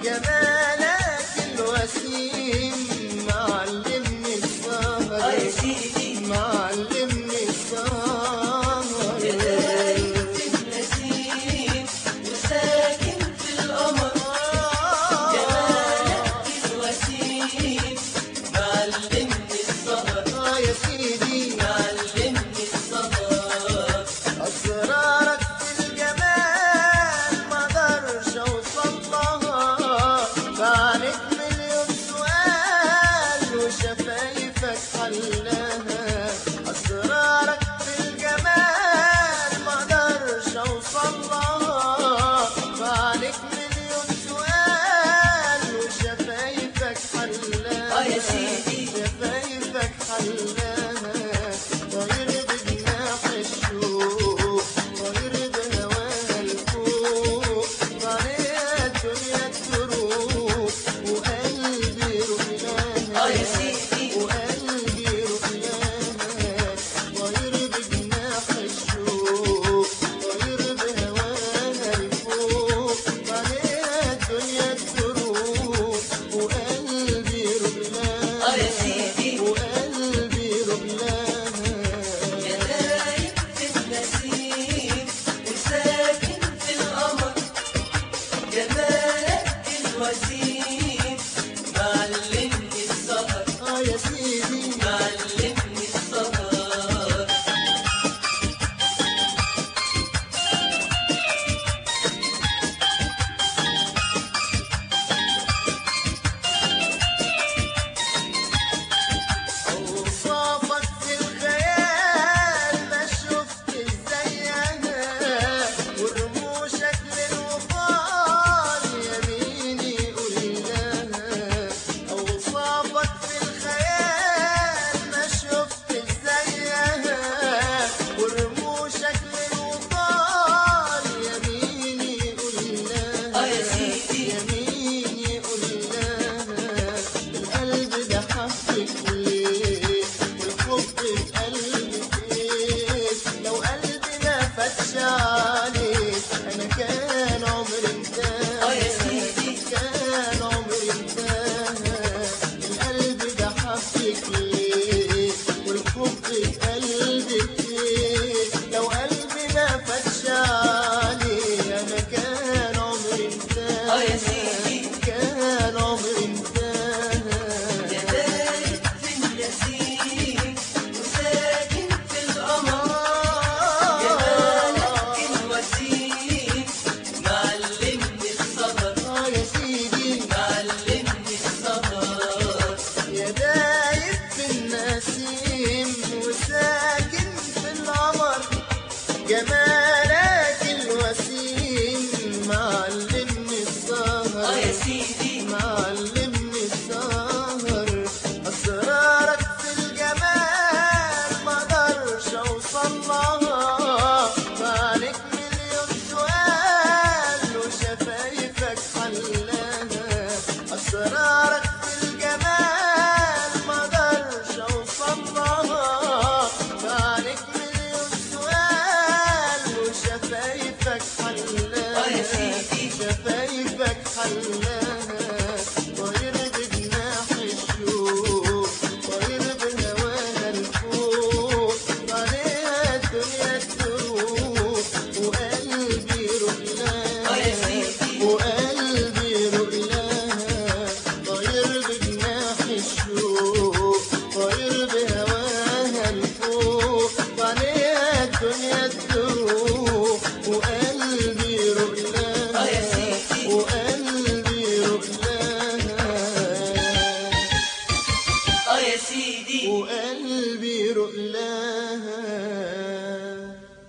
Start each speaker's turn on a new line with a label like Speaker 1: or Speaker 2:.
Speaker 1: جمالك الوسيم معلمني السهر
Speaker 2: اه يا سيدي
Speaker 1: معلمني السهر
Speaker 2: النسيم وساكن في القمر جمالك الوسيم معلمني السهر
Speaker 1: آه يا سيدي
Speaker 2: معلمني السهر
Speaker 1: أسرارك في الجمال ما اقدرش اوصل لها فعليك مليون سؤال وشفايفك حلها أسرارك في الجمال ما اقدرش اوصل لها فعليك مليون سؤال وشفايفك حلها
Speaker 2: اه يا سيدي
Speaker 1: شفايفك حلها طاير بجناح الشوق طاير بهواها الفوق طريق الدنيا تروح وقلبي روح لها
Speaker 2: اه يا سيدي
Speaker 1: وقلبي روح لها طاير بجناح الشوق طاير بهواها الفوق طريق الدنيا تروح وقلبي روح لها
Speaker 2: اه يا سيدي
Speaker 1: وقلبي رجلها
Speaker 2: يا دايب في النسيم وساكن في القمر جمالك الوسيم معلمني السهر
Speaker 1: اه يا سيدي
Speaker 2: معلمني السهر
Speaker 1: اوصافك في الخيال ما شفت زيها ورموشك للوقار يميني قول لها اوصافك في الخيال ما شفت زيها ورموشك للوقار يميني قول لها
Speaker 2: اه يا سيدي
Speaker 1: يميني قول لها القلب ده حبك ليه والحب في قلبك ايه لو قلبي ما فتش عليك انا كان عمري انتهى
Speaker 2: اه يا سيدي
Speaker 1: كان عمري انتهى القلب ده حبك ليه والحب في قلبك ايه لو قلبي ما فتش عليه انا كان عمري انتهى
Speaker 2: اه يا سيدي
Speaker 1: كان عمري انتهى
Speaker 2: يا دايب في النسيم وساكن في القمر جمالك الوسيم معلمني السهر
Speaker 1: اه يا سيدي
Speaker 2: معلمني السهر
Speaker 1: يا دايب في النسيم وساكن في القمر جمالك الوسيم معلمني السهر
Speaker 2: اه يا سيدي
Speaker 1: معلمني السهر أسرارك في الجمال ما اقدرش اوصل لها فعليك مليون سؤال وشفايفك حلها أسرارك في الجمال ما اقدرش اوصل لها فعليك مليون سؤال وشفايفك حلها
Speaker 2: اه يا سيدي
Speaker 1: شفايفك حلها